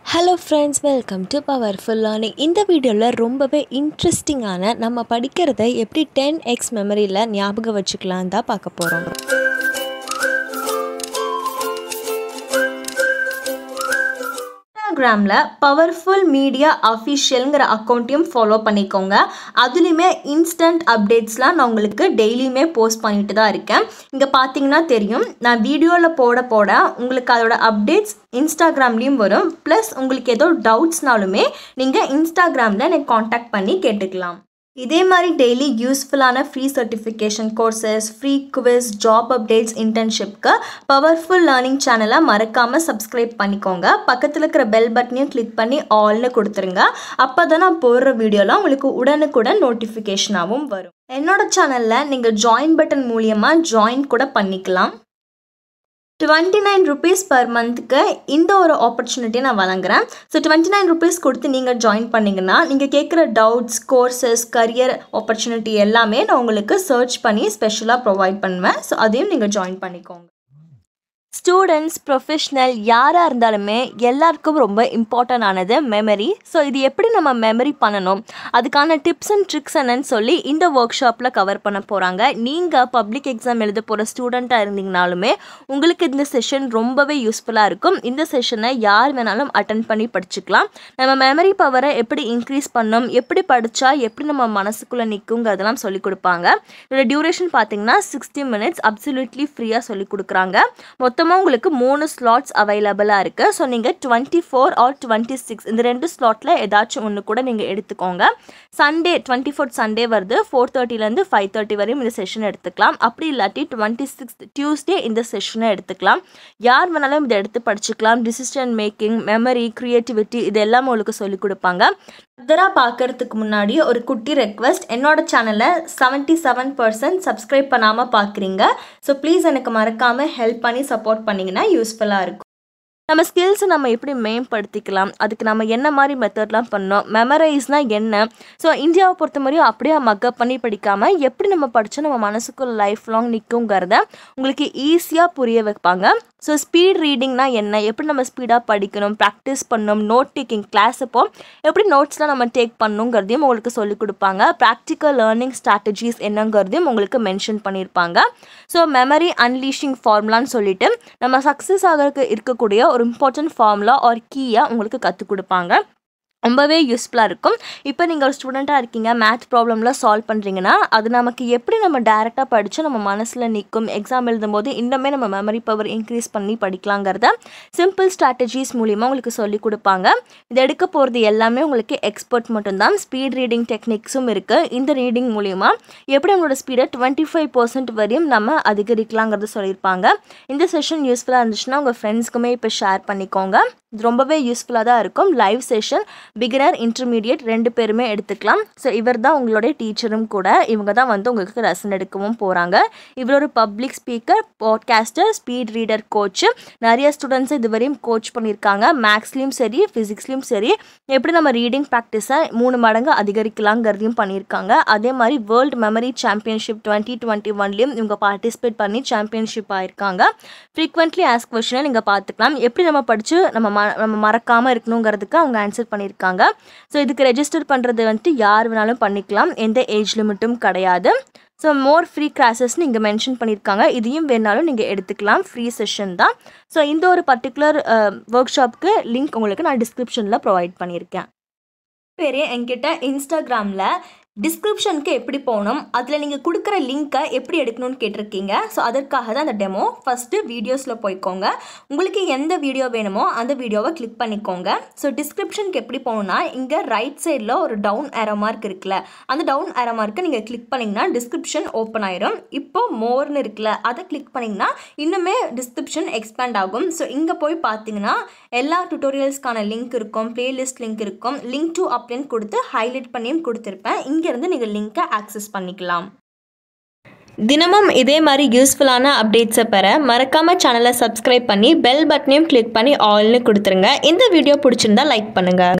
hello friends welcome to powerful learning இந்த வீடியோவில் ரொம்பவே இன்ட்ரெஸ்டிங்கான நம்ம படிக்கிறத எப்படி டென் எக்ஸ் மெமரியில் ஞாபகம் வச்சுக்கலாம் தான் பார்க்க போகிறோம் இன்ஸ்டாகிராமில் பவர்ஃபுல் மீடியா அஃபிஷியலுங்கிற அக்கௌண்ட்டையும் ஃபாலோ பண்ணிக்கோங்க அதுலேயுமே இன்ஸ்டன்ட் அப்டேட்ஸ்லாம் நான் உங்களுக்கு டெய்லியுமே போஸ்ட் பண்ணிட்டு தான் இருக்கேன் இங்கே பார்த்தீங்கன்னா தெரியும் நான் வீடியோவில் போட போட உங்களுக்கு அதோட அப்டேட்ஸ் இன்ஸ்டாகிராம்லேயும் வரும் ப்ளஸ் உங்களுக்கு ஏதோ டவுட்ஸ்னாலுமே நீங்கள் இன்ஸ்டாகிராமில் எனக்கு காண்டாக்ட் பண்ணி கேட்டுக்கலாம் இதே மாதிரி டெய்லி யூஸ்ஃபுல்லான free certification courses free quiz job updates இன்டர்ன்ஷிப்க்கு பவர்ஃபுல் லேர்னிங் சேனலை மறக்காமல் சப்ஸ்கிரைப் பண்ணிக்கோங்க பக்கத்தில் இருக்கிற பெல் பட்டனையும் கிளிக் பண்ணி ஆல்னு கொடுத்துருங்க அப்போ தான் நான் போடுற வீடியோலாம் உங்களுக்கு உடனுக்குடன் நோட்டிஃபிகேஷனாகவும் வரும் என்னோட சேனலில் நீங்கள் ஜாயின் பட்டன் மூலியமாக ஜாயின் கூட பண்ணிக்கலாம் டுவெண்ட்டி நைன் ருபீஸ் பர் மந்த்துக்கு இந்த ஒரு ஆப்பர்ச்சுனிட்டியை நான் வழங்குறேன் ஸோ டுவெண்ட்டி நைன் ருபீஸ் கொடுத்து நீங்கள் ஜாயின் பண்ணிங்கன்னா நீங்கள் கேட்குற டவுட்ஸ் கோர்சஸ் கரியர் ஆப்பர்ச்சுனிட்டி எல்லாமே நான் உங்களுக்கு சர்ச் பண்ணி ஸ்பெஷலாக ப்ரொவைட் பண்ணுவேன் ஸோ அதையும் நீங்கள் ஜாயின் பண்ணிக்கோங்க ஸ்டூடெண்ட்ஸ் ப்ரொஃபஷ்னல் யாராக இருந்தாலுமே எல்லாருக்கும் ரொம்ப இம்பார்ட்டன்ட் ஆனது மெமரி ஸோ இது எப்படி நம்ம மெமரி பண்ணணும் அதுக்கான டிப்ஸ் அண்ட் ட்ரிக்ஸ் என்னன்னு சொல்லி இந்த ஒர்க் ஷாப்பில் கவர் பண்ண போகிறாங்க நீங்கள் பப்ளிக் எக்ஸாம் எழுத போகிற ஸ்டூடெண்ட்டாக இருந்தீங்கனாலுமே உங்களுக்கு இந்த செஷன் ரொம்பவே யூஸ்ஃபுல்லாக இருக்கும் இந்த செஷனை யார் வேணாலும் அட்டன் பண்ணி படிச்சுக்கலாம் நம்ம மெமரி பவரை எப்படி இன்க்ரீஸ் பண்ணணும் எப்படி படித்தா எப்படி நம்ம மனசுக்குள்ளே நிற்குங்கிறதெல்லாம் சொல்லிக் கொடுப்பாங்க இதோட டியூரேஷன் பார்த்தீங்கன்னா சிக்ஸ்டி மினிட்ஸ் அப்சல்யூட்லி ஃப்ரீயாக சொல்லிக் கொடுக்குறாங்க மொத்தமாக உங்களுக்கு மூணு ஸ்லாட்ஸ் அவைலபிளாக இருக்குது ஸோ நீங்கள் twenty four or twenty six இந்த ரெண்டு ஸ்லாட்டில் ஏதாச்சும் ஒன்று கூட நீங்கள் எடுத்துக்கோங்க சண்டே டுவெண்ட்டி ஃபோர்த் சண்டே வருது ஃபோர் தேர்ட்டிலேருந்து ஃபைவ் தேர்ட்டி வரையும் இந்த செஷன் எடுத்துக்கலாம் அப்படி இல்லாட்டி டுவெண்ட்டி சிக்ஸ் டியூஸ்டே இந்த செஷனை எடுத்துக்கலாம் யார் வேணாலும் இதை எடுத்து படிச்சுக்கலாம் டிசிஷன் மேக்கிங் மெமரி க்ரியேட்டிவிட்டி இது எல்லாம் உங்களுக்கு சொல்லிக் கொடுப்பாங்க ஃபர்தராக பார்க்கறதுக்கு முன்னாடி ஒரு குட்டி ரெக்வஸ்ட் என்னோட சேனலை செவன்ட்டி செவன் பர்சன்ட் சப்ஸ்கிரைப் பண்ணாமல் பார்க்குறீங்க ஸோ ப்ளீஸ் எனக்கு மறக்காமல் ஹெல்ப் பண்ணி சப்போர்ட் பண்ணிங்கன்னா யூஸ்ஃபுல்லாக இருக்கும் நம்ம ஸ்கில்ஸை நம்ம எப்படி மேம்படுத்திக்கலாம் அதுக்கு நம்ம என்ன மாதிரி மெத்தட்லாம் பண்ணோம் மெமரைஸ்னால் என்ன ஸோ இந்தியாவை பொறுத்த மாதிரியும் அப்படியே மக்கப் பண்ணி படிக்காமல் எப்படி நம்ம படித்தா நம்ம மனசுக்குள்ள லைஃப் லாங் நிற்குங்கிறத உங்களுக்கு ஈஸியாக புரிய வைப்பாங்க ஸோ ஸ்பீட் ரீடிங்னா என்ன எப்படி நம்ம ஸ்பீடாக படிக்கணும் ப்ராக்டிஸ் பண்ணணும் நோட் டேக்கிங் கிளாஸ் அப்போ எப்படி நோட்ஸ்லாம் நம்ம டேக் பண்ணணுங்கிறதையும் உங்களுக்கு சொல்லிக் கொடுப்பாங்க ப்ராக்டிக்கல் லேர்னிங் ஸ்ட்ராட்டஜிஸ் என்னங்கிறதையும் உங்களுக்கு மென்ஷன் பண்ணியிருப்பாங்க ஸோ மெமரி அன்லீஷிங் ஃபார்முலான்னு சொல்லிட்டு நம்ம சக்ஸஸ் ஆகிறதுக்கு இருக்கக்கூடிய ஒரு இம்பார்ட்டன்ட் ஃபார்முலா ஆர் கீயை உங்களுக்கு கற்றுக் கொடுப்பாங்க ரொம்பவே யூஸ்ஃபுல்லாக இருக்கும் இப்போ நீங்கள் ஒரு ஸ்டூடெண்ட்டாக இருக்கீங்க மேத் ப்ராப்ளம்லாம் சால்வ் பண்ணுறீங்கன்னா அது நமக்கு எப்படி நம்ம டேரெக்டாக படித்து நம்ம மனசில் நிற்கும் எக்ஸாம் எழுதும்போது இன்னுமே நம்ம மெமரி பவர் இன்க்ரீஸ் பண்ணி படிக்கலாங்கிறத சிம்பிள் ஸ்ட்ராட்டஜிஸ் மூலிமா உங்களுக்கு சொல்லிக் கொடுப்பாங்க இது எடுக்க போகிறது எல்லாமே உங்களுக்கு எக்ஸ்பர்ட் மட்டும்தான் ஸ்பீட் ரீடிங் டெக்னிக்ஸும் இருக்குது இந்த ரீடிங் மூலிமா எப்படி நம்மளோட ஸ்பீடை டுவெண்ட்டி ஃபைவ் பர்சன்ட் வரையும் நம்ம அதிகரிக்கலாங்கிறது சொல்லியிருப்பாங்க இந்த செஷன் யூஸ்ஃபுல்லாக இருந்துச்சுன்னா உங்கள் ஃப்ரெண்ட்ஸ்க்குமே இப்போ ஷேர் பண்ணிக்கோங்க இது ரொம்பவே யூஸ்ஃபுல்லாக தான் இருக்கும் லைவ் செஷன் பிகினர் இன்டர்மீடியட் ரெண்டு பேருமே எடுத்துக்கலாம் ஸோ இவர் தான் உங்களுடைய டீச்சரும் கூட இவங்க தான் வந்து உங்களுக்கு லெசன் எடுக்கவும் போகிறாங்க இவர் ஒரு public speaker podcaster speed reader coach நிறைய ஸ்டூடெண்ட்ஸை இதுவரையும் கோச் பண்ணியிருக்காங்க மேக்ஸ்லேயும் சரி ஃபிசிக்ஸ்லேயும் சரி எப்படி நம்ம ரீடிங் ப்ராக்டிஸை மூணு மடங்கு அதிகரிக்கலாங்கிறதையும் பண்ணியிருக்காங்க அதே மாதிரி world memory championship twenty twenty ஒன்லேயும் இவங்க பார்ட்டிசிபேட் பண்ணி சாம்பியன்ஷிப் ஆயிருக்காங்க ஃப்ரீக்வெண்ட்லி ஆஸ்க் கொஷனை நீங்கள் பார்த்துக்கலாம் எப்படி நம்ம படித்து நம்ம ம நம்ம மறக்காமல் இருக்கணுங்கிறதுக்கு அவங்க ஆன்சர் பண்ணியிருக்காங்க ஸோ இதுக்கு ரெஜிஸ்டர் பண்ணுறது வந்துட்டு யார் வேணாலும் பண்ணிக்கலாம் எந்த ஏஜ் லிமிட்டும் கிடையாது ஸோ மோர் ஃப்ரீ கிளாஸஸ்னு இங்கே மென்ஷன் பண்ணியிருக்காங்க இதையும் வேணாலும் நீங்கள் எடுத்துக்கலாம் ஃப்ரீ செஷன் தான் ஸோ இந்த ஒரு பர்டிகுலர் ஒர்க் ஷாப்க்கு லிங்க் உங்களுக்கு நான் டிஸ்கிரிப்ஷனில் ப்ரொவைட் பண்ணியிருக்கேன் பேர் என்கிட்ட இன்ஸ்டாகிராமில் டிஸ்கிரிப்ஷனுக்கு எப்படி போகணும் அதில் நீங்கள் கொடுக்குற லிங்க்கை எப்படி எடுக்கணும்னு கேட்டிருக்கீங்க ஸோ அதற்காக தான் அந்த டெமோ ஃபஸ்ட்டு வீடியோஸில் போய்க்கோங்க உங்களுக்கு எந்த வீடியோ வேணுமோ அந்த வீடியோவை கிளிக் பண்ணிக்கோங்க ஸோ டிஸ்கிரிப்ஷனுக்கு எப்படி போகணுன்னா இங்கே ரைட் சைடில் ஒரு டவுன் ஏரோ மார்க் இருக்குல்ல அந்த டவுன் ஏரோ மார்க்கை நீங்கள் கிளிக் பண்ணிங்கன்னா டிஸ்கிரிப்ஷன் ஓப்பன் ஆயிரும் இப்போ மோர்னு இருக்குல்ல அதை கிளிக் பண்ணிங்கன்னா இன்னுமே டிஸ்கிரிப்ஷன் எக்ஸ்பேண்ட் ஆகும் ஸோ இங்கே போய் பார்த்தீங்கன்னா எல்லா டுட்டோரியல்ஸ்க்கான லிங்க் இருக்கும் பிளேலிஸ்ட் லிங்க் இருக்கும் லிங்க் டு அப்படின்னு கொடுத்து ஹைலைட் பண்ணியும் கொடுத்துருப்பேன் இங்கேருந்து நீங்கள் லிங்க்கை ஆக்சஸ் பண்ணிக்கலாம் தினமும் இதே மாதிரி யூஸ்ஃபுல்லான அப்டேட்ஸை பெற மறக்காமல் சேனலை சப்ஸ்கிரைப் பண்ணி பெல் பட்டனையும் கிளிக் பண்ணி ஆல்னு கொடுத்துருங்க இந்த வீடியோ பிடிச்சிருந்தா லைக் பண்ணுங்கள்